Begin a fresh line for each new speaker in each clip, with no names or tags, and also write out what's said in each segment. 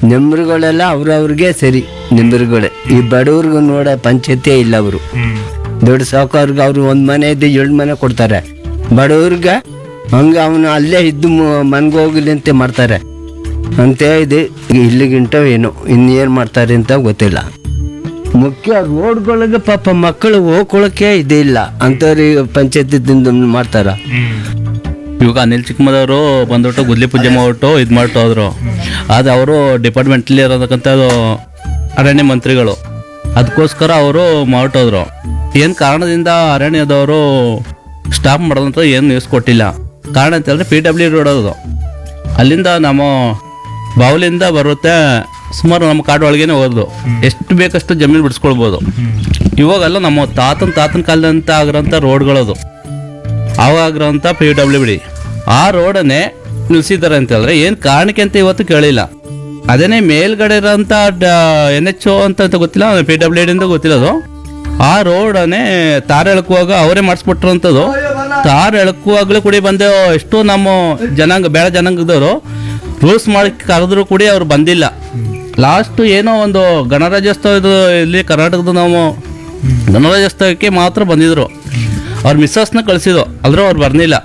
ನಿಮ್ರುಗಳೆಲ್ಲ ಅವ್ರವ್ರಿಗೆ ಸರಿ ನಿಮ್ರುಗಳೇ ಈ ಬಡವ್ರಿಗೂ ನೋಡ ಪಂಚಾಯತಿಯೇ ಇಲ್ಲ ಅವರು
ಹ್ಮ್
ದೊಡ್ಡ ಸಾವುಕಾರ್ಗೆ ಅವ್ರು ಒಂದು ಮನೆ ಇದ್ದು ಎರಡು ಮನೆ ಕೊಡ್ತಾರೆ ಬಡವ್ರಿಗೆ ಹಂಗೆ ಅವನು ಅಲ್ಲೇ ಇದ್ದು ಮನ್ಗೆ ಹೋಗಲಿ ಅಂತ ಮಾಡ್ತಾರೆ ಅಂತ ಇದೆ ಇಲ್ಲಿಗಿಂಟ ಏನು ಇನ್ನೇನು ಮಾಡ್ತಾರೆ ಅಂತ ಗೊತ್ತಿಲ್ಲ ಮುಖ್ಯ ರೋಡ್ಗಳಿಗೆ ಪಾಪ ಮಕ್ಕಳು ಹೋಗ್ಕೊಳಕ್ಕೆ ಇದೇ ಇಲ್ಲ ಅಂಥವ್ರಿಗೆ ಪಂಚಾಯತಿದಿಂದ ಮಾಡ್ತಾರ
ಹ್ಮ್
ಇವಾಗ ಅನಿಲ್ ಚಿಕ್ಕಮದವರು ಬಂದ್ಬಿಟ್ಟು ಗುದ್ಲಿ ಪೂಜೆ ಮಾಡ್ಬಿಟ್ಟು ಇದು ಮಾಡ್ತು ಹೋದ್ರು ಅದು ಅವರು ಡಿಪಾರ್ಟ್ಮೆಂಟಲ್ಲಿ ಇರೋದಕ್ಕಂಥದ್ದು ಅರಣ್ಯ ಮಂತ್ರಿಗಳು ಅದಕ್ಕೋಸ್ಕರ ಅವರು ಮಾಡ್ಬಿಟ್ಟೋದ್ರು ಏನು ಕಾರಣದಿಂದ ಅರಣ್ಯದವರು ಸ್ಟಾಪ್ ಮಾಡೋದಂತ ಏನು ನ್ಯೂಸ್ ಕೊಟ್ಟಿಲ್ಲ ಕಾರಣ ಅಂತ ಹೇಳಿದ್ರೆ ಪಿ ಡಬ್ಲ್ಯೂ ರೋಡ್ ಅದು ಅಲ್ಲಿಂದ ನಮ್ಮ ಬಾವಲಿಂದ ಬರುತ್ತೆ ಸುಮಾರು ನಮ್ಮ ಕಾಡು ಒಳಗೇನೆ ಹೋದ್ರು ಎಷ್ಟು ಬೇಕಷ್ಟು ಜಮೀನು ಬಿಡಿಸ್ಕೊಳ್ಬೋದು ಇವಾಗೆಲ್ಲ ನಮ್ಮ ತಾತನ ತಾತನ ಕಾಲದಂತ ಆಗಿರೋಂಥ ರೋಡ್ಗಳದು ಅವಾಗಿರೋಂಥ ಪಿ ಡಬ್ಲ್ಯೂ ಬಿಡಿ ಆ ರೋಡನ್ನೇ ನಿಲ್ಸಿದ್ದಾರೆ ಅಂತ ಹೇಳಿದ್ರೆ ಏನು ಕಾರಣಕ್ಕೆ ಅಂತ ಇವತ್ತು ಕೇಳಿಲ್ಲ ಅದೇನೇ ಮೇಲ್ಗಡೆ ಇರೋಂಥ ಎನ್ ಎಚ್ ಒ ಅಂತ ಅಂತ ಗೊತ್ತಿಲ್ಲ ಪಿ ಡಬ್ಲ್ಯೂ ಡಿಂದ ಗೊತ್ತಿಲ್ಲ ಅದು ಆ ರೋಡನ್ನೇ ತಾರ ಎಳ್ಕುವಾಗ ಅವರೇ ಮಾಡಿಸ್ಬಿಟ್ರಂಥದ್ದು ತಾರ ಎಳ್ಕುವಾಗಲೂ ಕೂಡ ಬಂದೆ ಎಷ್ಟೋ ನಮ್ಮ ಜನಾಂಗ ಬೇಡ ಜನಾಂಗದವರು ರೂಲ್ಸ್ ಮಾಡಿ ಕರೆದ್ರು ಕೂಡ ಅವ್ರು ಬಂದಿಲ್ಲ ಲಾಸ್ಟ್ ಏನೋ ಒಂದು ಗಣರಾಜ್ಯೋತ್ಸವದ ಇಲ್ಲಿ ಕರ್ನಾಟಕದ ನಾವು ಗಣರಾಜ್ಯೋತ್ಸವಕ್ಕೆ ಮಾತ್ರ ಬಂದಿದ್ರು ಅವ್ರ ಮಿಸ್ಸಸ್ನ ಕಳಿಸಿದ್ರು ಆದ್ರೆ ಅವ್ರು ಬರ್ನಿಲ್ಲ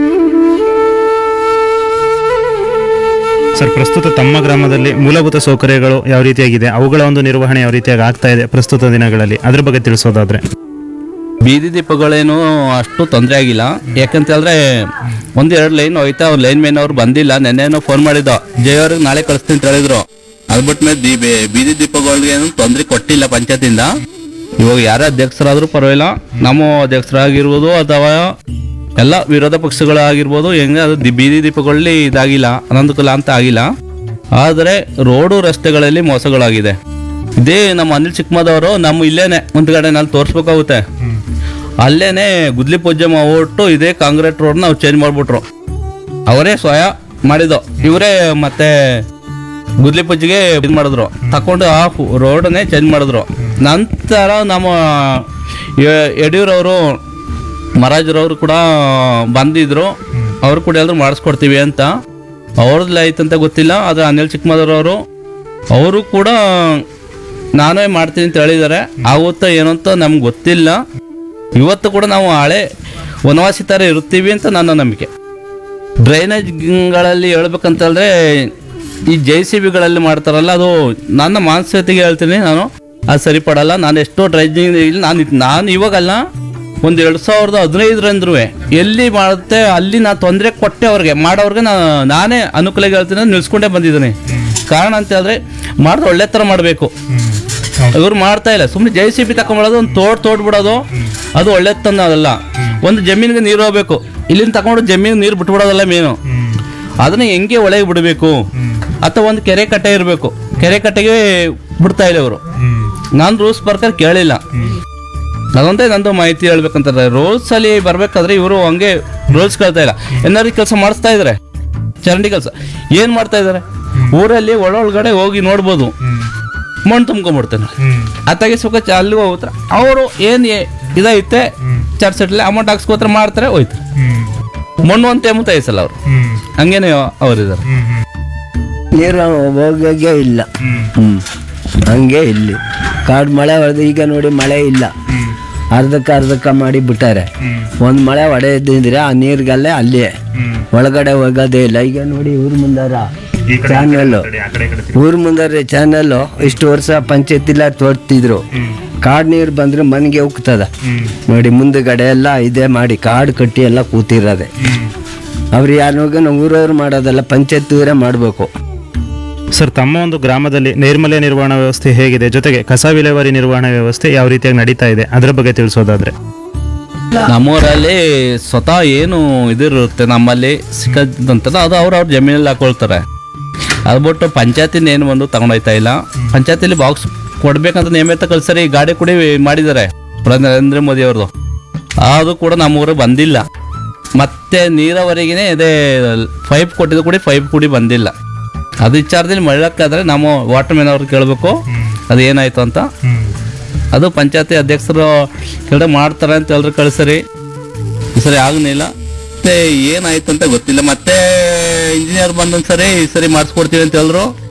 ಸರ್ ಪ್ರಸ್ತುತ ತಮ್ಮ ಗ್ರಾಮದಲ್ಲಿ ಮೂಲಭೂತ ಸೌಕರ್ಯಗಳು ಯಾವ ರೀತಿಯಾಗಿದೆ ಅವುಗಳ ಒಂದು ನಿರ್ವಹಣೆ ಯಾವ ರೀತಿಯಾಗಿ ಆಗ್ತಾ ಇದೆ ಪ್ರಸ್ತುತ ದಿನಗಳಲ್ಲಿ ಅದ್ರ ಬಗ್ಗೆ ತಿಳಿಸೋದಾದ್ರೆ
ಬೀದಿ ದೀಪಗಳೇನು ಅಷ್ಟು ತೊಂದರೆ ಆಗಿಲ್ಲ ಯಾಕಂತ ಹೇಳಿದ್ರೆ ಒಂದು ಎರಡು ಲೈನ್ ಹೋಯ್ತಾ ಅವ್ರು ಲೈನ್ ಮೇನ್ ಅವ್ರು ಬಂದಿಲ್ಲ ನೆನ್ನೆನೋ ಫೋನ್ ಮಾಡಿದ್ದು ಜಯ ಅವ್ರಿಗೆ ನಾಳೆ ಕಳಿಸ್ತೀನಿ ಅಂತ ಹೇಳಿದ್ರು ಅದ್ ಬಿಟ್ಮೇಲೆ ದೀ ಬೇ- ಬೀದಿ ದೀಪಗಳಿಗೆ ಏನು ತೊಂದರೆ ಕೊಟ್ಟಿಲ್ಲ ಪಂಚಾಯತಿಂದ ಇವಾಗ ಯಾರೇ ಅಧ್ಯಕ್ಷರಾದ್ರೂ ಪರವಾಗಿಲ್ಲ ನಮ್ಮ ಅಧ್ಯಕ್ಷರಾಗಿರ್ಬೋದು ಅಥವಾ ಎಲ್ಲ ವಿರೋಧ ಪಕ್ಷಗಳಾಗಿರ್ಬೋದು ಹೆಂಗೆ ಅದು ದಿ- ಬೀದಿ ದೀಪಗಳಲ್ಲಿ ಇದಾಗಿಲ್ಲ ಅನನುಕೂಲ ಅಂತ ಆಗಿಲ್ಲ ಆದರೆ ರೋಡು ರಸ್ತೆಗಳಲ್ಲಿ ಮೋಸಗಳಾಗಿದೆ ಇದೇ ನಮ್ಮ ಅನಿಲ್ ಚಿಕ್ಕಮದವರು ನಮ್ಮ ಇಲ್ಲೇನೆ ಮುಂದ್ಗಡೆ ನಾನು ತೋರಿಸ್ಬೇಕಾಗುತ್ತೆ ಅಲ್ಲೇನೆ ಗುದ್ಲಿ ಪೂಜೆ ಮಾಡ್ಬಿಟ್ಟು ಇದೇ ಕಾಂಕ್ರೀಟ್ ರೋಡ್ನ ಅವ್ರು ಚೇಂಜ್ ಮಾಡಿಬಿಟ್ರು ಅವರೇ ಸ್ವಯ ಮಾಡಿದ್ದು ಇವರೇ ಮತ್ತೆ ಗುದ್ಲಿ ಪೂಜೆಗೆ ಇದು ಮಾಡಿದ್ರು ತಕೊಂಡು ಆ ರೋಡನ್ನೇ ಚೇಂಜ್ ಮಾಡಿದ್ರು ನಂತರ ನಮ್ಮ ಯ- ಯಡಿಯೂರವರು ಮಹಾರಾಜರವರು ಕೂಡ ಬಂದಿದ್ರು ಅವರು ಕೂಡ ಎಲ್ಲರೂ ಮಾಡಿಸ್ಕೊಡ್ತೀವಿ ಅಂತ ಅವ್ರದ್ದು ಆಯ್ತಂತ ಗೊತ್ತಿಲ್ಲ ಆದರೆ ಅನಿಲ್ ಚಿಕ್ಕಮದೂರವರು ಅವರು ಕೂಡ ನಾನೇ ಮಾಡ್ತೀನಿ ಅಂತ ಹೇಳಿದ್ದಾರೆ ಆಗುತ್ತಾ ಏನು ಅಂತ ನಮ್ಗೆ ಗೊತ್ತಿಲ್ಲ ಇವತ್ತು ಕೂಡ ನಾವು ಹಳೆ ವನವಾಸಿ ಥರ ಇರ್ತೀವಿ ಅಂತ ನನ್ನ ನಂಬಿಕೆ ಡ್ರೈನೇಜ್ಗಳಲ್ಲಿ ಹೇಳ್ಬೇಕಂತಂದ್ರೆ ಈ ಜೆ ಸಿ ಬಿಗಳಲ್ಲಿ ಮಾಡ್ತಾರಲ್ಲ ಅದು ನನ್ನ ಮಾನಸಿಕತೆಗೆ ಹೇಳ್ತೀನಿ ನಾನು ಅದು ಸರಿಪಡಲ್ಲ ನಾನು ಎಷ್ಟೋ ಡ್ರೈನೇಜ್ ಇಲ್ಲಿ ನಾನು ನಾನು ಇವಾಗಲ್ಲ ಒಂದು ಎರಡು ಸಾವಿರದ ಹದಿನೈದರಂದ್ರೂ ಎಲ್ಲಿ ಮಾಡುತ್ತೆ ಅಲ್ಲಿ ನಾನು ತೊಂದರೆ ಕೊಟ್ಟೆ ಅವ್ರಿಗೆ ಮಾಡೋರ್ಗೆ ನಾನು ನಾನೇ ಅನುಕೂಲ ಹೇಳ್ತೀನಿ ಅಂತ ನಿಲ್ಸ್ಕೊಂಡೇ ಬಂದಿದ್ದೀನಿ ಕಾರಣ ಅಂತ ಹೇಳಿದ್ರೆ ಮಾಡಿದ್ರೆ ಒಳ್ಳೆ ಥರ ಮಾಡಬೇಕು ಇವ್ರು ಮಾಡ್ತಾ ಇಲ್ಲ ಸುಮ್ಮನೆ ಜೆ ಸಿ ಬಿ ತಗೊಂಡ್ಬಿಡೋದು ಒಂದು ತೋಡ್ ತೋಡ್ಬಿಡೋದು ಅದು ಒಳ್ಳೆ ಅದಲ್ಲ ಒಂದು ಜಮೀನಿಗೆ ನೀರು ಹೋಗ್ಬೇಕು ಇಲ್ಲಿಂದ ತಗೊಂಡು ಜಮೀನು ನೀರು ಬಿಟ್ಬಿಡೋದಲ್ಲ ಮೇನು ಅದನ್ನ ಹೆಂಗೆ ಒಳಗೆ ಬಿಡಬೇಕು ಅಥವಾ ಒಂದು ಕೆರೆ ಕಟ್ಟೆ ಇರಬೇಕು ಕೆರೆ ಕಟ್ಟೆಗೆ ಬಿಡ್ತಾ ಇಲ್ಲ ಇವರು ನಾನು ರೂಲ್ಸ್ ಪ್ರಕಾರ ಕೇಳಿಲ್ಲ ಅದೊಂದೇ ನಂದು ಮಾಹಿತಿ ಹೇಳ್ಬೇಕಂತಾರೆ ರೂಲ್ಸ್ ಅಲ್ಲಿ ಬರ್ಬೇಕಾದ್ರೆ ಇವರು ಹಂಗೆ ರೂಲ್ಸ್ ಕೇಳ್ತಾ ಇಲ್ಲ ಏನಾದ್ರು ಕೆಲಸ ಮಾಡಿಸ್ತಾ ಇದಾರೆ ಚರಂಡಿ ಕೆಲಸ ಏನ್ ಮಾಡ್ತಾ ಇದಾರೆ ಊರಲ್ಲಿ ಒಳೊಳಗಡೆ ಹೋಗಿ ನೋಡ್ಬೋದು ಮಣ್ಣು ತುಂಬ್ಕೊಂಡ್ಬಿಡ್ತಾನೆ ಅತ್ತಾಗೆ ಸುಖ ಚ- ಅಲ್ಲಿ ಹೋಗ್ತಾರೆ ಅವರು ಏನು ಇದೈತೆ ಚರ್ಚ್ ಸೆಟ್ಲಿ ಅಮೌಂಟ್ ಹಾಕ್ಸ್ಕೋತಾರೆ ಮಾಡ್ತಾರೆ ಹೋಯ್ತಾರೆ ಮಣ್ಣು ಅಂತ ಎಂಬುತ್ತ ಐಸಲ್ಲ ಅವರು ಹಂಗೇನೆ ಅವರಿದ್ದಾರೆ
ನೀರು ಹೋಗೋಗೆ ಇಲ್ಲ ಹ್ಮ್ ಹಂಗೆ ಇಲ್ಲಿ ಕಾಡು ಮಳೆ ಹೊಡೆದು ಈಗ ನೋಡಿ ಮಳೆ ಇಲ್ಲ ಅರ್ಧಕ್ಕೆ ಅರ್ಧಕ್ಕೆ ಮಾಡಿ ಬಿಟ್ಟಾರೆ ಒಂದು ಮಳೆ ಹೊಡೆದಿದ್ರೆ ಆ ನೀರಿಗಲ್ಲೇ ಅಲ್ಲೇ ಒಳಗಡೆ ಹೋಗೋದೇ ಇಲ್ಲ ಈಗ ನೋಡಿ ಊರ್ ಮುಂದಾರ ಚಾನಲ್ಲು ಊರ್ ಮುಂದಾರೆ ಚಾನಲ್ಲು ಇಷ್ಟು ವರ್ಷ ಪಂಚಾಯತಿಲ್ಲ ತೋರ್ತಿದ್ರು ಕಾಡು ನೀರು ಬಂದ್ರೆ ಮನೆಗೆ ಉಕ್ತದ ನೋಡಿ ಮುಂದುಗಡೆ ಎಲ್ಲ ಇದೇ ಮಾಡಿ ಕಾಡು ಕಟ್ಟಿ ಎಲ್ಲ ಕೂತಿರೋದೆ ಅವ್ರು ಯಾರಿಗ ಊರವ್ರು ಮಾಡೋದಲ್ಲ ಪಂಚಾಯತ್ ಊರೇ ಮಾಡಬೇಕು
ಸರ್ ತಮ್ಮ ಒಂದು ಗ್ರಾಮದಲ್ಲಿ ನೈರ್ಮಲ್ಯ ನಿರ್ವಹಣಾ ವ್ಯವಸ್ಥೆ ಹೇಗಿದೆ ಜೊತೆಗೆ ಕಸ ವಿಲೇವಾರಿ ನಿರ್ವಹಣಾ ವ್ಯವಸ್ಥೆ ಯಾವ ರೀತಿಯಾಗಿ ನಡೀತಾ ಇದೆ ಅದರ ಬಗ್ಗೆ ತಿಳಿಸೋದಾದ್ರೆ
ನಮ್ಮೂರಲ್ಲಿ ಸ್ವತಃ ಏನು ಇದಿರುತ್ತೆ ನಮ್ಮಲ್ಲಿ ಸಿಕ್ಕದಂತದ ಅದು ಅವ್ರು ಅವ್ರ ಜಮೀನಲ್ಲಿ ಹಾಕೊಳ್ತಾರೆ ಅದು ಬಿಟ್ಟು ಪಂಚಾಯತಿನ ಏನು ಒಂದು ತಗೊಂಡೋಯ್ತಾ ಇಲ್ಲ ಪಂಚಾಯತಿಲಿ ಬಾಕ್ಸ್ ಕೊಡ್ಬೇಕಂತ ನೇಮಿತ ಕಳ್ಸರಿ ಗಾಡಿ ಕೂಡ ಮಾಡಿದ್ದಾರೆ ಪ್ರಧಾನಿ ನರೇಂದ್ರ ಮೋದಿ ಅವ್ರದ್ದು ಅದು ಕೂಡ ನಮ್ಮೂರಿಗೆ ಬಂದಿಲ್ಲ ಮತ್ತೆ ನೀರಾವರಿಗೇನೆ ಇದೇ ಪೈಪ್ ಕೊಟ್ಟಿದ್ದು ಕೂಡ ಪೈಪ್ ಕೂಡ ಬಂದಿಲ್ಲ ಅದು ವಿಚಾರದಲ್ಲಿ ಮಳ್ಳಕ್ಕಾದ್ರೆ ನಮ್ಮ ವಾಟರ್ ಮ್ಯಾನ್ ಅವ್ರು ಕೇಳಬೇಕು ಅದು ಏನಾಯ್ತು ಅಂತ ಅದು ಪಂಚಾಯತಿ ಅಧ್ಯಕ್ಷರು ಕೆಳಗಡೆ ಮಾಡ್ತಾರೆ ಅಂತ ಎಲ್ರು ಕಳಿಸ್ರಿ ಈ ಸರಿ ಆಗಲಿಲ್ಲ ಮತ್ತೆ ಏನಾಯ್ತು ಅಂತ ಗೊತ್ತಿಲ್ಲ ಮತ್ತೆ ಇಂಜಿನಿಯರ್ ಬಂದೊಂದ್ಸರಿ ಈ ಸರಿ ಮಾಡಿಸ್ಕೊಡ್ತೀವಿ ಅಂತ ಹೇಳಿದ್ರು